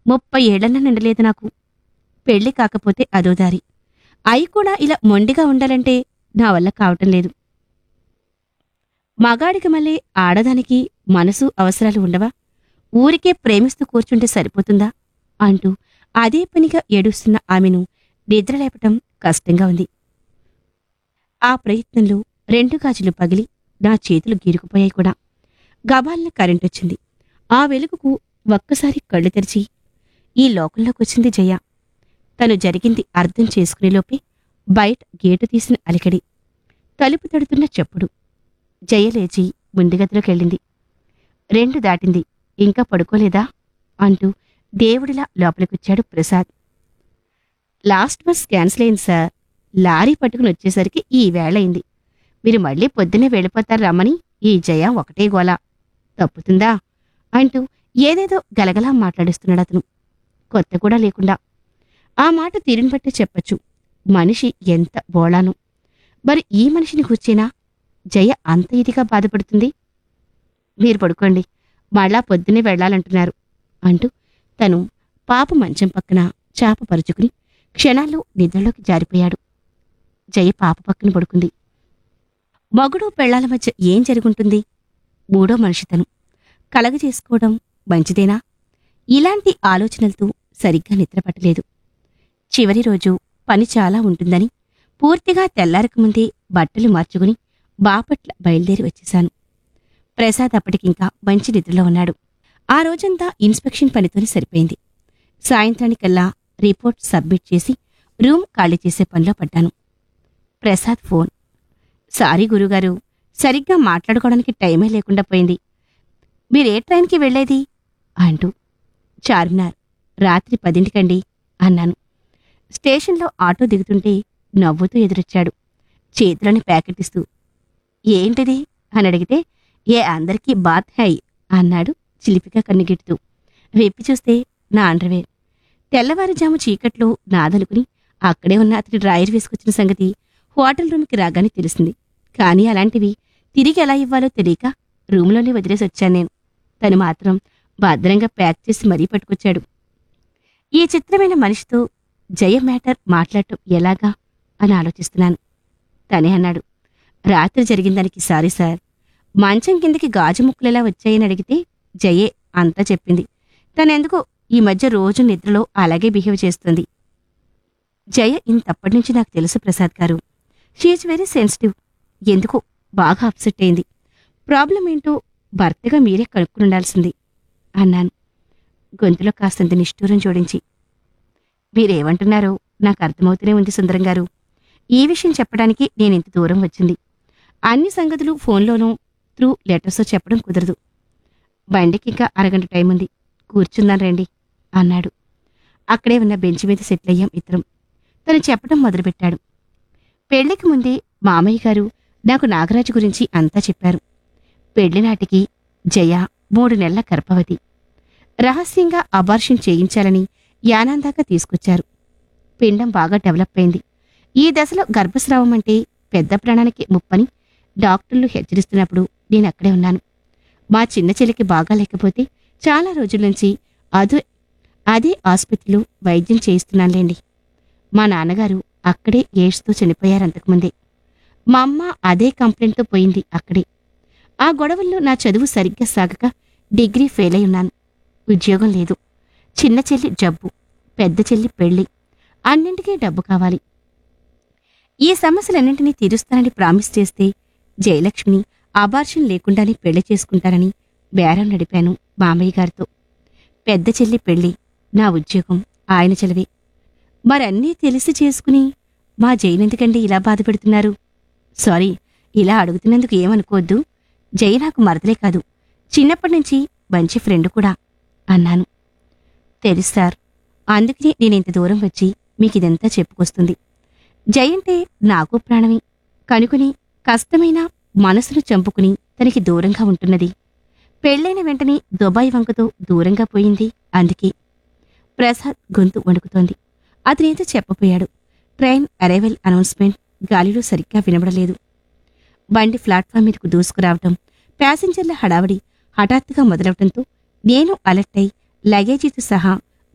ముప్పై ఏళ్లన్నా నిండలేదు నాకు పెళ్లి కాకపోతే అదో దారి అయి కూడా ఇలా మొండిగా ఉండాలంటే నా వల్ల కావటం లేదు మగాడికి మళ్ళీ ఆడదానికి మనసు అవసరాలు ఉండవా ఊరికే ప్రేమిస్తూ కూర్చుంటే సరిపోతుందా అంటూ అదే పనిగా ఏడుస్తున్న ఆమెను నిద్రలేపటం కష్టంగా ఉంది ఆ ప్రయత్నంలో రెండు గాజులు పగిలి నా చేతులు గీరుకుపోయాయి కూడా గబాల్న కరెంటొచ్చింది ఆ వెలుగుకు ఒక్కసారి కళ్ళు తెరిచి ఈ లోకంలోకి వచ్చింది జయ తను జరిగింది అర్థం చేసుకునేలోపే బయట గేటు తీసిన అలికడి తలుపు తడుతున్న చెప్పుడు జయ లేచి ముందు గదిలోకెళ్ళింది రెండు దాటింది ఇంకా పడుకోలేదా అంటూ దేవుడిలా లోపలికొచ్చాడు ప్రసాద్ లాస్ట్ బస్ క్యాన్సిల్ అయింది సార్ లారీ పట్టుకుని వచ్చేసరికి ఈ వేళయింది మీరు మళ్ళీ పొద్దునే వెళ్ళిపోతారు రమ్మని ఈ జయ ఒకటే గోల తప్పుతుందా అంటూ ఏదేదో గలగలా మాట్లాడిస్తున్నాడు అతను కొత్త కూడా లేకుండా ఆ మాట తీరుని బట్టి చెప్పచ్చు మనిషి ఎంత బోళాను మరి ఈ మనిషిని కూర్చేనా జయ అంత ఇదిగా బాధపడుతుంది మీరు పడుకోండి మళ్ళా పొద్దునే వెళ్ళాలంటున్నారు అంటూ తను పాప మంచం పక్కన చాప పరుచుకుని క్షణాల్లో నిద్రలోకి జారిపోయాడు జయ పాప పక్కన పడుకుంది మగుడు పెళ్లాల మధ్య ఏం జరుగుంటుంది మూడో మనిషితను కలగజేసుకోవడం మంచిదేనా ఇలాంటి ఆలోచనలతో సరిగ్గా నిద్రపట్టలేదు చివరి రోజు పని చాలా ఉంటుందని పూర్తిగా తెల్లారకముందే బట్టలు మార్చుకుని బాపట్ల బయలుదేరి వచ్చేశాను ప్రసాద్ అప్పటికింకా మంచి నిద్రలో ఉన్నాడు ఆ రోజంతా ఇన్స్పెక్షన్ పనితోనే సరిపోయింది సాయంత్రానికల్లా రిపోర్ట్ సబ్మిట్ చేసి రూమ్ ఖాళీ చేసే పనిలో పడ్డాను ప్రసాద్ ఫోన్ సారీ గురుగారు సరిగ్గా మాట్లాడుకోవడానికి టైమే లేకుండా పోయింది మీరే ట్రైన్కి వెళ్ళేది అంటూ చార్మినార్ రాత్రి పదింటికండి అన్నాను స్టేషన్లో ఆటో దిగుతుంటే నవ్వుతూ ఎదురొచ్చాడు చేతిలోని ప్యాకెట్ ఇస్తూ ఏంటిది అని అడిగితే ఏ అందరికీ బాత్ హై అన్నాడు చిలిపిగా కన్నుగిట్టుతూ వెప్పి చూస్తే నా అండర్వేర్ తెల్లవారుజాము చీకట్లో నాదనుకుని అక్కడే ఉన్న అతడి డ్రాయర్ వేసుకొచ్చిన సంగతి హోటల్ రూమ్కి రాగానే తెలిసింది కానీ అలాంటివి తిరిగి ఎలా ఇవ్వాలో తెలియక రూమ్లోనే వదిలేసి వచ్చాను నేను తను మాత్రం భద్రంగా ప్యాక్ చేసి మరీ పట్టుకొచ్చాడు ఈ చిత్రమైన మనిషితో జయ మ్యాటర్ మాట్లాడటం ఎలాగా అని ఆలోచిస్తున్నాను తనే అన్నాడు రాత్రి జరిగిన దానికి సారీ సార్ మంచం కిందకి గాజు ముక్కలెలా వచ్చాయని అడిగితే జయే అంతా చెప్పింది తనెందుకో ఈ మధ్య రోజు నిద్రలో అలాగే బిహేవ్ చేస్తుంది జయ ఇంతప్పటి నుంచి నాకు తెలుసు ప్రసాద్ గారు షీఈ్ వెరీ సెన్సిటివ్ ఎందుకో బాగా అప్సెట్ అయింది ప్రాబ్లం ఏంటో భర్తగా మీరే కనుక్కుని ఉండాల్సింది అన్నాను గొంతులో కాస్తంత నిష్ఠూరం జోడించి మీరేమంటున్నారో నాకు అర్థమవుతూనే ఉంది సుందరం గారు ఈ విషయం చెప్పడానికి నేను ఇంత దూరం వచ్చింది అన్ని సంగతులు ఫోన్లోనూ త్రూ లెటర్స్తో చెప్పడం కుదరదు బండికి ఇంకా అరగంట టైం ఉంది కూర్చుందాం రండి అన్నాడు అక్కడే ఉన్న బెంచ్ మీద సెటిల్ అయ్యాం ఇద్దరం తను చెప్పడం మొదలుపెట్టాడు పెళ్లికి ముందే మామయ్య గారు నాకు నాగరాజు గురించి అంతా చెప్పారు పెళ్లి నాటికి జయ మూడు నెలల గర్భవతి రహస్యంగా అబార్షన్ చేయించాలని యానాందాకా తీసుకొచ్చారు పిండం బాగా డెవలప్ అయింది ఈ దశలో గర్భస్రావం అంటే పెద్ద ప్రాణానికి ముప్పని డాక్టర్లు హెచ్చరిస్తున్నప్పుడు నేను అక్కడే ఉన్నాను మా చిన్న చెల్లికి బాగా లేకపోతే చాలా రోజుల నుంచి అదే అదే ఆసుపత్రిలో వైద్యం చేయిస్తున్నానులేండి మా నాన్నగారు అక్కడే ఏడ్స్తో చనిపోయారు అంతకుముందే మా అమ్మ అదే కంప్లైంట్తో పోయింది అక్కడే ఆ గొడవల్లో నా చదువు సరిగ్గా సాగక డిగ్రీ ఫెయిల్ అయి ఉన్నాను ఉద్యోగం లేదు చిన్న చెల్లి జబ్బు పెద్ద చెల్లి పెళ్లి అన్నింటికీ డబ్బు కావాలి ఈ సమస్యలన్నింటినీ తీరుస్తానని ప్రామిస్ చేస్తే జయలక్ష్మిని అబార్షన్ లేకుండానే పెళ్లి చేసుకుంటానని బేరం నడిపాను మామయ్య గారితో పెద్ద చెల్లి పెళ్లి నా ఉద్యోగం ఆయన చెలవే మరన్నీ తెలిసి చేసుకుని మా జైనెందుకండి ఇలా బాధపెడుతున్నారు సారీ ఇలా అడుగుతున్నందుకు ఏమనుకోవద్దు జై నాకు మరదలే కాదు చిన్నప్పటి నుంచి మంచి ఫ్రెండ్ కూడా అన్నాను తెలుసు సార్ అందుకనే నేను ఇంత దూరం వచ్చి మీకు ఇదంతా చెప్పుకొస్తుంది జై అంటే నాకు ప్రాణమే కనుకుని కష్టమైన మనసును చంపుకుని తనకి దూరంగా ఉంటున్నది పెళ్ళైన వెంటనే దుబాయ్ వంకతో దూరంగా పోయింది అందుకే ప్రసాద్ గొంతు వణుకుతోంది అతనేదో చెప్పపోయాడు ట్రైన్ అరైవల్ అనౌన్స్మెంట్ గాలిలో సరిగ్గా వినబడలేదు బండి ప్లాట్ఫామ్ మీదకు దూసుకురావటం ప్యాసింజర్ల హడావడి హఠాత్తుగా మొదలవటంతో నేను అలర్ట్ అయి లగేజీతో సహా